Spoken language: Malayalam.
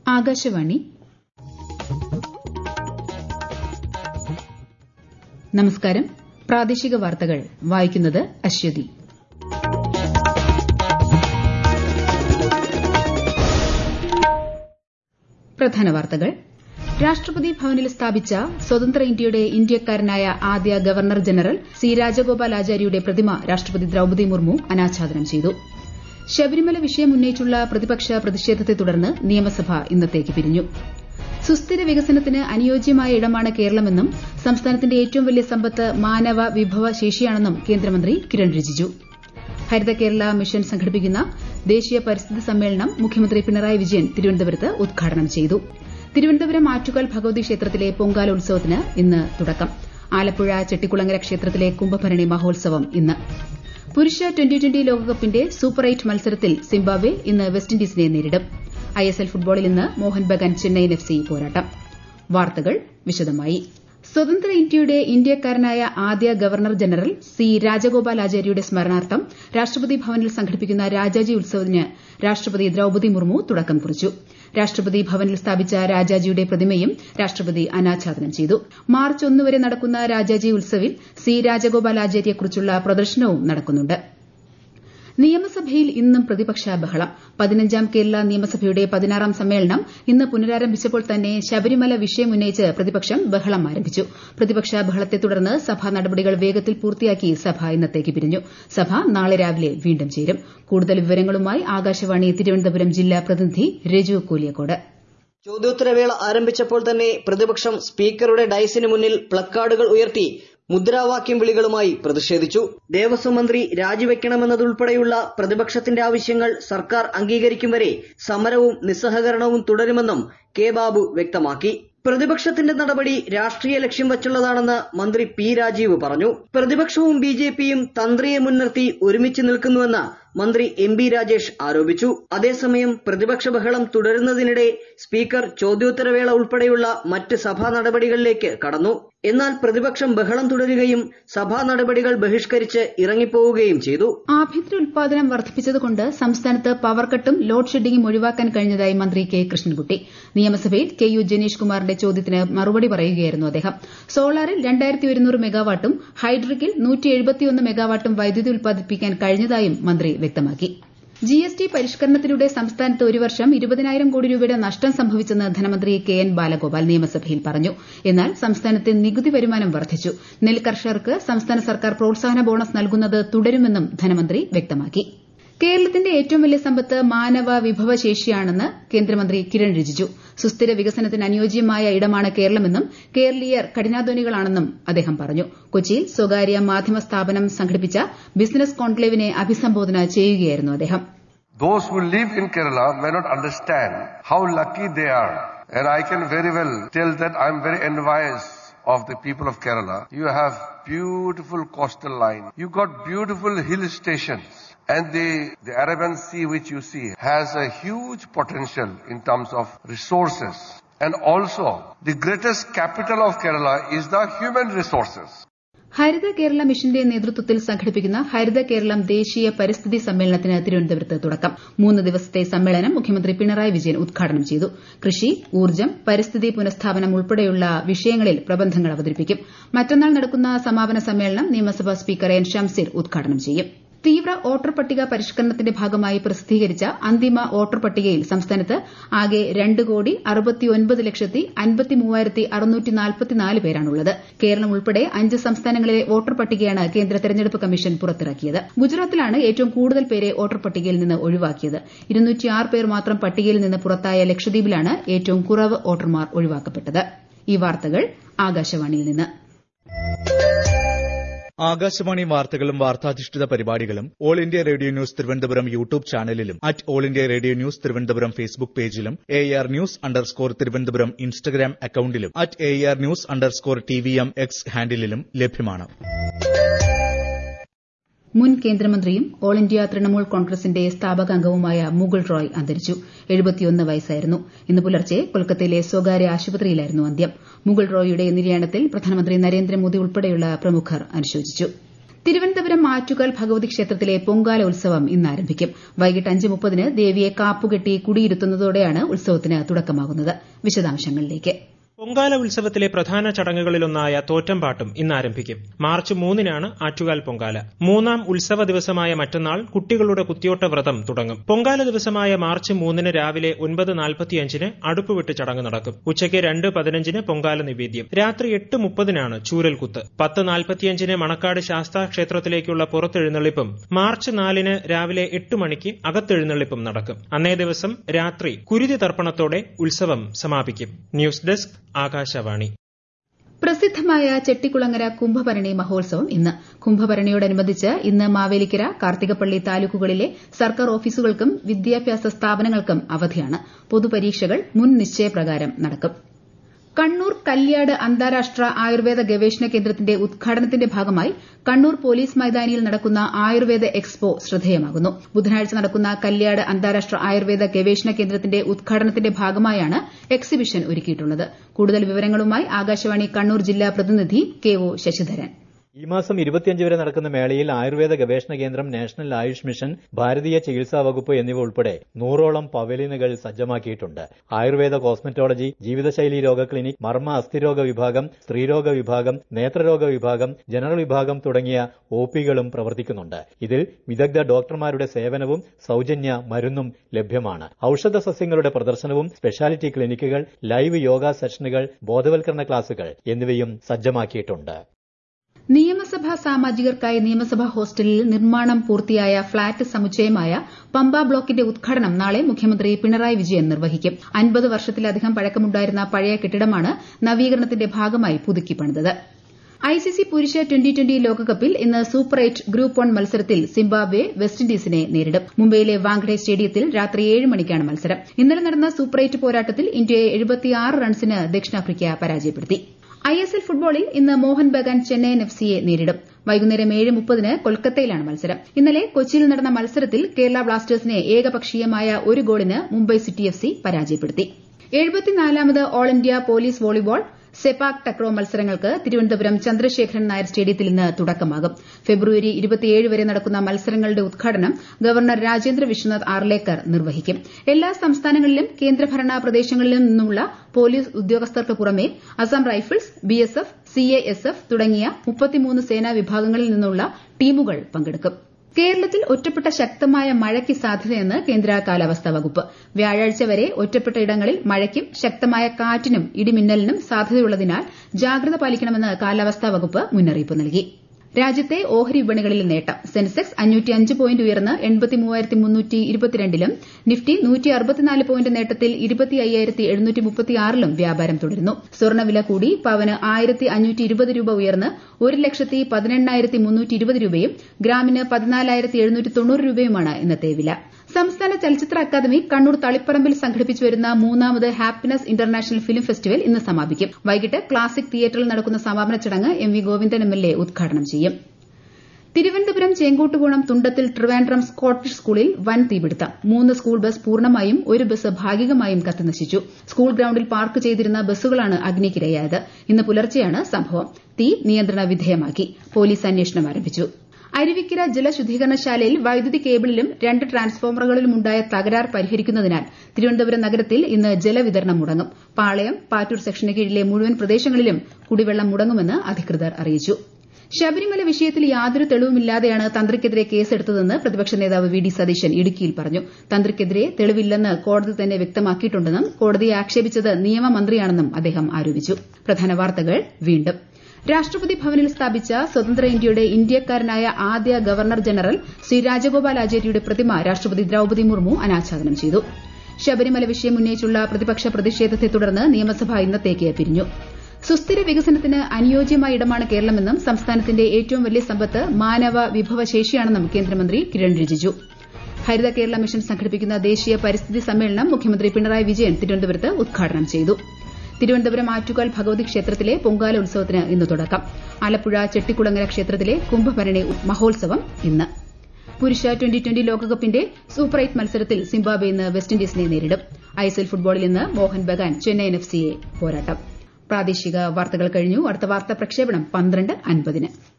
ആകാശവാണി നമസ്കാരം പ്രാദേശിക വാർത്തകൾ വായിക്കുന്നത് അശ്വതി പ്രധാന വാർത്തകൾ രാഷ്ട്രപതി ഭവനിൽ സ്ഥാപിച്ച സ്വതന്ത്ര ഇന്ത്യയുടെ ഇന്ത്യക്കാരനായ ആദ്യ ഗവർണർ ജനറൽ സി രാജഗോപാൽ ആചാര്യയുടെ പ്രതിമ രാഷ്ട്രപതി ദ്രൌപദി മുർമു അനാച്ഛാദനം ചെയ്തു ശബരിമല വിഷയം ഉന്നയിച്ചുള്ള പ്രതിപക്ഷ പ്രതിഷേധത്തെ തുടർന്ന് നിയമസഭ ഇന്നത്തേക്ക് പിരിഞ്ഞു സുസ്ഥിര വികസനത്തിന് അനുയോജ്യമായ ഇടമാണ് കേരളമെന്നും സംസ്ഥാനത്തിന്റെ ഏറ്റവും വലിയ സമ്പത്ത് മാനവ വിഭവ ശേഷിയാണെന്നും കേന്ദ്രമന്ത്രി കിരൺ റിജിജു ഹരിത കേരള മിഷൻ സംഘടിപ്പിക്കുന്ന ദേശീയ പരിസ്ഥിതി സമ്മേളനം മുഖ്യമന്ത്രി പിണറായി വിജയൻ തിരുവനന്തപുരത്ത് ഉദ്ഘാടനം ചെയ്തു തിരുവനന്തപുരം ആറ്റുകാൽ ഭഗവതി ക്ഷേത്രത്തിലെ പൊങ്കാല ഉത്സവത്തിന് ഇന്ന് തുടക്കം ആലപ്പുഴ ചെട്ടിക്കുളങ്ങര ക്ഷേത്രത്തിലെ കുംഭഭരണി മഹോത്സവം ഇന്ന് പുരുഷ ട്വന്റി ട്വന്റി ലോകകപ്പിന്റെ സൂപ്പർ എയ്റ്റ് മത്സരത്തിൽ സിംബാബ്വെ ഇന്ന് വെസ്റ്റ് ഇൻഡീസിനെ നേരിടും ഐഎസ്എൽ ഫുട്ബോളിൽ ഇന്ന് മോഹൻ ബഗാൻ ചെന്നൈയിൻ എഫ് സി പോരാട്ടം വാർത്തകൾ വിശദമായി സ്വതന്ത്ര ഇന്ത്യയുടെ ഇന്ത്യക്കാരനായ ആദ്യ ഗവർണർ ജനറൽ സി രാജഗോപാൽ ആചാര്യയുടെ സ്മരണാർത്ഥം രാഷ്ട്രപതി ഭവനിൽ സംഘടിപ്പിക്കുന്ന രാജാജി ഉത്സവത്തിന് രാഷ്ട്രപതി ദ്രൌപദി മുർമു തുടക്കം കുറിച്ചു രാഷ്ട്രപതി ഭവനിൽ സ്ഥാപിച്ച രാജാജിയുടെ പ്രതിമയും രാഷ്ട്രപതി അനാച്ഛാദനം ചെയ്തു മാർച്ച് ഒന്ന് വരെ നടക്കുന്ന രാജാജി ഉത്സവിൽ സി രാജഗോപാൽ ആചാര്യയെക്കുറിച്ചുള്ള പ്രദർശനവും നടക്കുന്നുണ്ട് നിയമസഭയിൽ ഇന്നും പ്രതിപക്ഷ ബഹളം പതിനഞ്ചാം കേരള നിയമസഭയുടെ പതിനാറാം സമ്മേളനം ഇന്ന് പുനരാരംഭിച്ചപ്പോൾ തന്നെ ശബരിമല വിഷയം ഉന്നയിച്ച് പ്രതിപക്ഷം ബഹളം ആരംഭിച്ചു പ്രതിപക്ഷ ബഹളത്തെ തുടർന്ന് സഭാ നടപടികൾ വേഗത്തിൽ പൂർത്തിയാക്കി സഭ ഇന്നത്തേക്ക് പിരിഞ്ഞു സഭ നാളെ രാവിലെ വീണ്ടും ചേരും കൂടുതൽ വിവരങ്ങളുമായി ആകാശവാണി തിരുവനന്തപുരം ജില്ലാ പ്രതിനിധി രജു കൂലിയക്കോട് ചോദ്യോത്തരവേള ആരംഭിച്ചപ്പോൾ തന്നെ പ്രതിപക്ഷം സ്പീക്കറുടെ ഡയസിന് മുന്നിൽ പ്ലക്കാർഡുകൾ ഉയർത്തി മുദ്രാവാക്യം വിളികളുമായി പ്രതിഷേധിച്ചു ദേവസ്വം മന്ത്രി രാജിവെക്കണമെന്നതുൾപ്പെടെയുള്ള പ്രതിപക്ഷത്തിന്റെ ആവശ്യങ്ങൾ സർക്കാർ അംഗീകരിക്കും വരെ സമരവും നിസ്സഹകരണവും തുടരുമെന്നും കെ ബാബു വ്യക്തമാക്കി പ്രതിപക്ഷത്തിന്റെ നടപടി രാഷ്ട്രീയ ലക്ഷ്യം വച്ചുള്ളതാണെന്ന് മന്ത്രി പി രാജീവ് പറഞ്ഞു പ്രതിപക്ഷവും ബി ജെ പിയും തന്ത്രിയെ മുൻനിർത്തി ഒരുമിച്ച് നിൽക്കുന്നുവെന്ന് മന്ത്രി എം ബി രാജേഷ് ആരോപിച്ചു അതേസമയം പ്രതിപക്ഷ ബഹളം തുടരുന്നതിനിടെ സ്പീക്കർ ചോദ്യോത്തരവേള ഉൾപ്പെടെയുള്ള മറ്റ് സഭാ നടപടികളിലേക്ക് കടന്നു എന്നാൽ പ്രതിപക്ഷം ബഹളം തുടരുകയും സഭാ നടപടികൾ ബഹിഷ്കരിച്ച് ഇറങ്ങിപ്പോവുകയും ചെയ്തു ആഭ്യന്തര ഉൽപാദനം വർദ്ധിപ്പിച്ചതുകൊണ്ട് സംസ്ഥാനത്ത് പവർ കട്ടും ലോഡ് ഷെഡിംഗും ഒഴിവാക്കാൻ കഴിഞ്ഞതായി മന്ത്രി കെ കൃഷ്ണൻകുട്ടി നിയമസഭയിൽ കെ യു ജനീഷ് കുമാറിന്റെ ചോദ്യത്തിന് മറുപടി പറയുകയായിരുന്നു അദ്ദേഹം സോളാറിൽ രണ്ടായിരത്തി ഒരുന്നൂറ് മെഗാവാട്ടും ഹൈഡ്രിക്കിൽ നൂറ്റി എഴുപത്തിയൊന്ന് മെഗാവാട്ടും വൈദ്യുതി ഉൽപ്പാദിപ്പിക്കാൻ കഴിഞ്ഞതായും മന്ത്രി വ്യക്തമാക്കി ജി എസ് ടി പരിഷ്കരണത്തിലൂടെ സംസ്ഥാനത്ത് ഒരു വർഷം ഇരുപതിനായിരം കോടി രൂപയുടെ നഷ്ടം സംഭവിച്ചെന്ന് ധനമന്ത്രി കെ എൻ ബാലഗോപാൽ നിയമസഭയിൽ പറഞ്ഞു എന്നാൽ സംസ്ഥാനത്തെ നികുതി വരുമാനം വർദ്ധിച്ചു നെൽ കർഷകർക്ക് സംസ്ഥാന സർക്കാർ പ്രോത്സാഹന ബോണസ് നൽകുന്നത് തുടരുമെന്നും ധനമന്ത്രി വ്യക്തമാക്കി കേരളത്തിന്റെ ഏറ്റവും വലിയ സമ്പത്ത് മാനവ വിഭവശേഷിയാണെന്ന് കേന്ദ്രമന്ത്രി കിരൺ റിജിജു സുസ്ഥിര വികസനത്തിന് അനുയോജ്യമായ ഇടമാണ് കേരളമെന്നും കേരളീയർ കഠിനാധ്വാനികളാണെന്നും അദ്ദേഹം പറഞ്ഞു കൊച്ചിയിൽ സ്വകാര്യ മാധ്യമ സ്ഥാപനം സംഘടിപ്പിച്ച ബിസിനസ് കോൺക്ലേവിനെ അഭിസംബോധന ചെയ്യുകയായിരുന്നു അദ്ദേഹം Those who live in Kerala may not understand how lucky they are. And I can very well tell that I'm very envious of the people of Kerala. You have beautiful coastal line. You got beautiful hill stations. And the, the Arabian Sea which you see has a huge potential in terms of resources. And also, the greatest capital of Kerala is the human resources. ഹരിത കേരള മിഷന്റെ നേതൃത്വത്തിൽ സംഘടിപ്പിക്കുന്ന ഹരിത കേരളം ദേശീയ പരിസ്ഥിതി സമ്മേളനത്തിന് തിരുവനന്തപുരത്ത് തുടക്കം മൂന്ന് ദിവസത്തെ സമ്മേളനം മുഖ്യമന്ത്രി പിണറായി വിജയൻ ഉദ്ഘാടനം ചെയ്തു കൃഷി ഊർജ്ജം പരിസ്ഥിതി പുനഃസ്ഥാപനം ഉൾപ്പെടെയുള്ള വിഷയങ്ങളിൽ പ്രബന്ധങ്ങൾ അവതരിപ്പിക്കും മറ്റന്നാൾ നടക്കുന്ന സമാപന സമ്മേളനം നിയമസഭാ സ്പീക്കർ എൻ ഷംസീർ ഉദ്ഘാടനം ചെയ്യും തീവ്ര വോട്ടർ പട്ടിക പരിഷ്കരണത്തിന്റെ ഭാഗമായി പ്രസിദ്ധീകരിച്ച അന്തിമ വോട്ടർ പട്ടികയിൽ സംസ്ഥാനത്ത് ആകെ രണ്ട് കോടി അറുപത്തിയൊൻപത് ലക്ഷത്തി അൻപത്തി മൂവായിരത്തി അറുന്നൂറ്റി നാൽപ്പത്തിനാല് പേരാണുള്ളത് കേരളം ഉൾപ്പെടെ അഞ്ച് സംസ്ഥാനങ്ങളിലെ വോട്ടർ പട്ടികയാണ് കേന്ദ്ര തെരഞ്ഞെടുപ്പ് കമ്മീഷൻ പുറത്തിറക്കിയത് ഗുജറാത്തിലാണ് ഏറ്റവും കൂടുതൽ പേരെ വോട്ടർ പട്ടികയിൽ നിന്ന് ഒഴിവാക്കിയത് ഇരുന്നൂറ്റിയാറ് പേർ മാത്രം പട്ടികയിൽ നിന്ന് പുറത്തായ ലക്ഷദ്വീപിലാണ് ഏറ്റവും കുറവ് വോട്ടർമാർ ഒഴിവാക്കപ്പെട്ടത് ഈ വാർത്തകൾ ആകാശവാണിയിൽ നിന്ന് ആകാശവാണി വാർത്തകളും വാർത്താധിഷ്ഠിത പരിപാടികളും all India radio news Thiruvananthapuram YouTube ചാനലിലും at all India radio news Thiruvananthapuram Facebook പേജിലും A R news underscore Thiruvananthapuram Instagram അക്കൌണ്ടിലും at A R news underscore T V M X ഹാൻഡിലും ലഭ്യമാണ് മുൻ കേന്ദ്രമന്ത്രിയും ഓൾ ഇന്ത്യ തൃണമൂൽ കോൺഗ്രസിന്റെ സ്ഥാപകാംഗവുമായ മുകുൾ റോയ് അന്തരിച്ചു വയസ്സായിരുന്നു ഇന്ന് പുലർച്ചെ കൊൽക്കത്തയിലെ സ്വകാര്യ ആശുപത്രിയിലായിരുന്നു അന്ത്യം മുകുൾ റോയിയുടെ നിര്യാണത്തിൽ പ്രധാനമന്ത്രി നരേന്ദ്രമോദി ഉൾപ്പെടെയുള്ള പ്രമുഖർ അനുശോചിച്ചു തിരുവനന്തപുരം ആറ്റുകാൽ ഭഗവതി ക്ഷേത്രത്തിലെ പൊങ്കാല ഉത്സവം ഇന്ന് ആരംഭിക്കും വൈകിട്ട് അഞ്ച് മുപ്പതിന് ദേവിയെ കാപ്പുകെട്ടി കുടിയിരുത്തുന്നതോടെയാണ് ഉത്സവത്തിന് തുടക്കമാകുന്നത് വിശദാംശങ്ങളിലേക്ക് പൊങ്കാല ഉത്സവത്തിലെ പ്രധാന ചടങ്ങുകളിലൊന്നായ തോറ്റംപാട്ടും ഇന്ന് ആരംഭിക്കും മാർച്ച് മൂന്നിനാണ് ആറ്റുകാൽ പൊങ്കാല മൂന്നാം ഉത്സവ ദിവസമായ മറ്റന്നാൾ കുട്ടികളുടെ കുത്തിയോട്ട വ്രതം തുടങ്ങും പൊങ്കാല ദിവസമായ മാർച്ച് മൂന്നിന് രാവിലെ ഒൻപത് നാൽപ്പത്തിയഞ്ചിന് അടുപ്പുവിട്ട് ചടങ്ങ് നടക്കും ഉച്ചയ്ക്ക് രണ്ട് പതിനഞ്ചിന് പൊങ്കാല നിവേദ്യം രാത്രി എട്ട് മുപ്പതിനാണ് ചൂരൽകുത്ത് പത്ത് നാൽപ്പത്തിയഞ്ചിന് മണക്കാട് ശാസ്താ ക്ഷേത്രത്തിലേക്കുള്ള പുറത്തെഴുന്നള്ളിപ്പും മാർച്ച് നാലിന് രാവിലെ എട്ട് മണിക്ക് അകത്തെഴുന്നള്ളിപ്പും നടക്കും അന്നേ ദിവസം രാത്രി കുരുതി തർപ്പണത്തോടെ ഉത്സവം സമാപിക്കും ന്യൂസ് ഡെസ്ക് ആകാശവാണി പ്രസിദ്ധമായ ചെട്ടിക്കുളങ്ങര കുംഭഭരണി മഹോത്സവം ഇന്ന് കുംഭഭരണിയോടനുബന്ധിച്ച് ഇന്ന് മാവേലിക്കര കാർത്തികപ്പള്ളി താലൂക്കുകളിലെ സർക്കാർ ഓഫീസുകൾക്കും വിദ്യാഭ്യാസ സ്ഥാപനങ്ങൾക്കും അവധിയാണ് പൊതുപരീക്ഷകൾ മുൻ നിശ്ചയപ്രകാരം നടക്കും കണ്ണൂർ കല്യാട് അന്താരാഷ്ട്ര ആയുർവേദ ഗവേഷണ കേന്ദ്രത്തിന്റെ ഉദ്ഘാടനത്തിന്റെ ഭാഗമായി കണ്ണൂർ പോലീസ് മൈതാനിയിൽ നടക്കുന്ന ആയുർവേദ എക്സ്പോ ശ്രദ്ധേയമാകുന്നു ബുധനാഴ്ച നടക്കുന്ന കല്യാട് അന്താരാഷ്ട്ര ആയുർവേദ ഗവേഷണ കേന്ദ്രത്തിന്റെ ഉദ്ഘാടനത്തിന്റെ ഭാഗമായാണ് എക്സിബിഷൻ ഒരുക്കിയിട്ടുള്ളത് കൂടുതൽ വിവരങ്ങളുമായി ആകാശവാണി കണ്ണൂർ ജില്ലാ പ്രതിനിധി കെ ഒ ശശിധരൻ ഈ മാസം ഇരുപത്തിയഞ്ച് വരെ നടക്കുന്ന മേളയിൽ ആയുർവേദ ഗവേഷണ കേന്ദ്രം നാഷണൽ ആയുഷ് മിഷൻ ഭാരതീയ ചികിത്സാ വകുപ്പ് എന്നിവ ഉൾപ്പെടെ നൂറോളം പവലിയനുകൾ സജ്ജമാക്കിയിട്ടുണ്ട് ആയുർവേദ കോസ്മെറ്റോളജി ജീവിതശൈലി രോഗ ക്ലിനിക് മർമ്മ അസ്ഥിരോഗ വിഭാഗം സ്ത്രീരോഗ വിഭാഗം നേത്രരോഗ വിഭാഗം ജനറൽ വിഭാഗം തുടങ്ങിയ ഒ പികളും പ്രവർത്തിക്കുന്നുണ്ട് ഇതിൽ വിദഗ്ധ ഡോക്ടർമാരുടെ സേവനവും സൌജന്യ മരുന്നും ലഭ്യമാണ് ഔഷധ സസ്യങ്ങളുടെ പ്രദർശനവും സ്പെഷ്യാലിറ്റി ക്ലിനിക്കുകൾ ലൈവ് യോഗ സെഷനുകൾ ബോധവൽക്കരണ ക്ലാസുകൾ എന്നിവയും സജ്ജമാക്കിയിട്ടുണ്ട് നിയമസഭാ സാമാജികർക്കായി നിയമസഭാ ഹോസ്റ്റലിൽ നിർമ്മാണം പൂർത്തിയായ ഫ്ളാറ്റ് സമുച്ചയമായ പമ്പ ബ്ലോക്കിന്റെ ഉദ്ഘാടനം നാളെ മുഖ്യമന്ത്രി പിണറായി വിജയൻ നിർവഹിക്കും അൻപത് വർഷത്തിലധികം പഴക്കമുണ്ടായിരുന്ന പഴയ കെട്ടിടമാണ് നവീകരണത്തിന്റെ ഭാഗമായി പുതുക്കി പണിതത് ഐസിസി പുരുഷ ട്വന്റി ട്വന്റി ലോകകപ്പിൽ ഇന്ന് സൂപ്പർ എയ്റ്റ് ഗ്രൂപ്പ് വൺ മത്സരത്തിൽ സിംബാബ്വെ വെസ്റ്റ് ഇൻഡീസിനെ നേരിടും മുംബൈയിലെ വാങ്കഡെ സ്റ്റേഡിയത്തിൽ രാത്രി ഏഴ് മണിക്കാണ് മത്സരം ഇന്നലെ നടന്ന സൂപ്പർ എയ്റ്റ് പോരാട്ടത്തിൽ ഇന്ത്യയെ എഴുപത്തിയാറ് റൺസിന് ദക്ഷിണാഫ്രിക്ക പരാജയപ്പെടുത്തി ഐ എസ് എൽ ഫുട്ബോളിൽ ഇന്ന് മോഹൻ ബഗാൻ ചെന്നൈയിൻ എഫ് സിയെ നേരിടും വൈകുന്നേരം ഏഴ് മുപ്പതിന് കൊൽക്കത്തയിലാണ് മത്സരം ഇന്നലെ കൊച്ചിയിൽ നടന്ന മത്സരത്തിൽ കേരള ബ്ലാസ്റ്റേഴ്സിനെ ഏകപക്ഷീയമായ ഒരു ഗോളിന് മുംബൈ സിറ്റി എഫ് സി പരാജയപ്പെടുത്തി എഴുപത്തിനാലാമത് all India police volleyball sepak takraw മത്സരങ്ങൾക്ക് തിരുവനന്തപുരം ചന്ദ്രശേഖരൻ നായർ സ്റ്റേഡിയത്തിൽ ഇന്ന് തുടക്കമാകും ഫെബ്രുവരി ഇരുപത്തിയേഴ് വരെ നടക്കുന്ന മത്സരങ്ങളുടെ ഉദ്ഘാടനം ഗവർണർ രാജേന്ദ്ര വിശ്വനാഥ് ആർലേക്കർ നിർവഹിക്കും എല്ലാ സംസ്ഥാനങ്ങളിലും കേന്ദ്രഭരണ പ്രദേശങ്ങളിലും നിന്നുള്ള പോലീസ് ഉദ്യോഗസ്ഥർക്ക് പുറമെ അസം റൈഫിൾസ് ബിഎസ്എഫ് സിഎഎസ്എഫ് തുടങ്ങിയ മുപ്പത്തിമൂന്ന് സേനാ വിഭാഗങ്ങളിൽ നിന്നുള്ള ടീമുകൾ പങ്കെടുക്കും കേരളത്തിൽ ഒറ്റപ്പെട്ട ശക്തമായ മഴയ്ക്ക് സാധ്യതയെന്ന് കേന്ദ്ര കാലാവസ്ഥാ വകുപ്പ് വ്യാഴാഴ്ച വരെ ഒറ്റപ്പെട്ട ഇടങ്ങളിൽ മഴയ്ക്കും ശക്തമായ കാറ്റിനും ഇടിമിന്നലിനും സാധ്യതയുള്ളതിനാൽ ജാഗ്രത പാലിക്കണമെന്ന് കാലാവസ്ഥാ വകുപ്പ് മുന്നറിയിപ്പ് നൽകി രാജ്യത്തെ ഓഹരി വിപണികളിൽ നേട്ടം സെൻസെക്സ് അഞ്ഞൂറ്റിയഞ്ച് പോയിന്റ് ഉയർന്ന് എൺപത്തിമൂവായിരത്തി മുന്നൂറ്റി ഇരുപത്തിരണ്ടിലും നിഫ്റ്റി നൂറ്റി അറുപത്തിനാല് പോയിന്റ് നേട്ടത്തിൽ ഇരുപത്തി അയ്യായിരത്തി എഴുന്നൂറ്റി മുപ്പത്തിയാറിലും വ്യാപാരം തുടരുന്നു സ്വർണ്ണവില കൂടി പവന് ആയിരത്തി അഞ്ഞൂറ്റി ഇരുപത് രൂപ ഉയർന്ന് ഒരു ലക്ഷത്തി പതിനെണ്ണായിരത്തി മുന്നൂറ്റി ഇരുപത് രൂപയും ഗ്രാമിന് പതിനാലായിരത്തി എഴുന്നൂറ്റി തൊണ്ണൂറ് രൂപയുമാണ് ഇന്നത്തെ വില സംസ്ഥാന ചലച്ചിത്ര അക്കാദമി കണ്ണൂർ തളിപ്പറമ്പിൽ സംഘടിപ്പിച്ചു വരുന്ന മൂന്നാമത് ഹാപ്പിനെസ് ഇന്റർനാഷണൽ ഫിലിം ഫെസ്റ്റിവൽ ഇന്ന് സമാപിക്കും വൈകിട്ട് ക്ലാസിക് തിയേറ്ററിൽ നടക്കുന്ന സമാപന ചടങ്ങ് M V Govindan M L A ഉദ്ഘാടനം ചെയ്യും തിരുവനന്തപുരം ചേങ്കോട്ടുകോണം തുണ്ടത്തിൽ ട്രിവാൻഡ്രം സ്കോട്ടിഷ് സ്കൂളിൽ വൻ തീപിടുത്തം മൂന്ന് സ്കൂൾ ബസ് പൂർണ്ണമായും ഒരു ബസ് ഭാഗികമായും കത്തിനശിച്ചു സ്കൂൾ ഗ്രൌണ്ടിൽ പാർക്ക് ചെയ്തിരുന്ന ബസ്സുകളാണ് അഗ്നിക്കിരയായത് ഇന്ന് പുലർച്ചെയാണ് സംഭവം തീ നിയന്ത്രണ വിധേയമാക്കി പോലീസ് അന്വേഷണം ആരംഭിച്ചു അരുവിക്കര ജലശുദ്ധീകരണശാലയിൽ വൈദ്യുതി കേബിളിലും രണ്ട് ട്രാൻസ്ഫോമറുകളിലുമുണ്ടായ തകരാർ പരിഹരിക്കുന്നതിനാൽ തിരുവനന്തപുരം നഗരത്തിൽ ഇന്ന് ജലവിതരണം മുടങ്ങും പാളയം പാറ്റൂർ സെക്ഷന് കീഴിലെ മുഴുവൻ പ്രദേശങ്ങളിലും കുടിവെള്ളം മുടങ്ങുമെന്ന് അധികൃതർ അറിയിച്ചു ശബരിമല വിഷയത്തിൽ യാതൊരു തെളിവുമില്ലാതെയാണ് തന്ത്രിക്കെതിരെ കേസെടുത്തതെന്ന് പ്രതിപക്ഷ നേതാവ് വി ഡി സതീശൻ ഇടുക്കിയിൽ പറഞ്ഞു തന്ത്രിക്കെതിരെ തെളിവില്ലെന്ന് കോടതി തന്നെ വ്യക്തമാക്കിയിട്ടുണ്ടെന്നും കോടതിയെ ആക്ഷേപിച്ചത് നിയമമന്ത്രിയാണെന്നും അദ്ദേഹം ആരോപിച്ചു പ്രധാന വാർത്തകൾ വീണ്ടും രാഷ്ട്രപതി ഭവനിൽ സ്ഥാപിച്ച സ്വതന്ത്ര ഇന്ത്യയുടെ ഇന്ത്യക്കാരനായ ആദ്യ ഗവർണർ ജനറൽ ശ്രീ രാജഗോപാൽ ആചാര്യയുടെ പ്രതിമ രാഷ്ട്രപതി ദ്രൌപദി മുർമു അനാച്ഛാദനം ചെയ്തു ശബരിമല വിഷയം ഉന്നയിച്ചുള്ള പ്രതിപക്ഷ പ്രതിഷേധത്തെ തുടർന്ന് നിയമസഭ ഇന്നത്തേക്ക് പിരിഞ്ഞു സുസ്ഥിര വികസനത്തിന് അനുയോജ്യമായ ഇടമാണ് കേരളമെന്നും സംസ്ഥാനത്തിന്റെ ഏറ്റവും വലിയ സമ്പത്ത് മാനവ വിഭവശേഷിയാണെന്നും കേന്ദ്രമന്ത്രി കിരൺ റിജിജു ഹരിത കേരള മിഷൻ സംഘടിപ്പിക്കുന്ന ദേശീയ പരിസ്ഥിതി സമ്മേളനം മുഖ്യമന്ത്രി പിണറായി വിജയൻ തിരുവനന്തപുരത്ത് ഉദ്ഘാടനം ചെയ്തു തിരുവനന്തപുരം ആറ്റുകാൽ ഭഗവതി ക്ഷേത്രത്തിലെ പൊങ്കാല ഉത്സവത്തിന് ഇന്ന് തുടക്കം ആലപ്പുഴ ചെട്ടിക്കുളങ്ങര ക്ഷേത്രത്തിലെ കുംഭഭരണി മഹോത്സവം ഇന്ന് പുരുഷ ട്വന്റി ട്വന്റി ലോകകപ്പിന്റെ സൂപ്പർ എയ്റ്റ് മത്സരത്തിൽ സിംബാബ്വെ ഇന്ന് വെസ്റ്റ് ഇൻഡീസിനെ നേരിടും ഐഎസ്എൽ ഫുട്ബോളിൽ ഇന്ന് മോഹൻ ബഗാൻ ചെന്നൈയിൻ എഫ് സിയെ പോരാട്ടം പ്രാദേശിക വാർത്തകൾ കഴിഞ്ഞു അടുത്ത വാർത്താ പ്രക്ഷേപണം പന്ത്രണ്ട് അൻപതിന്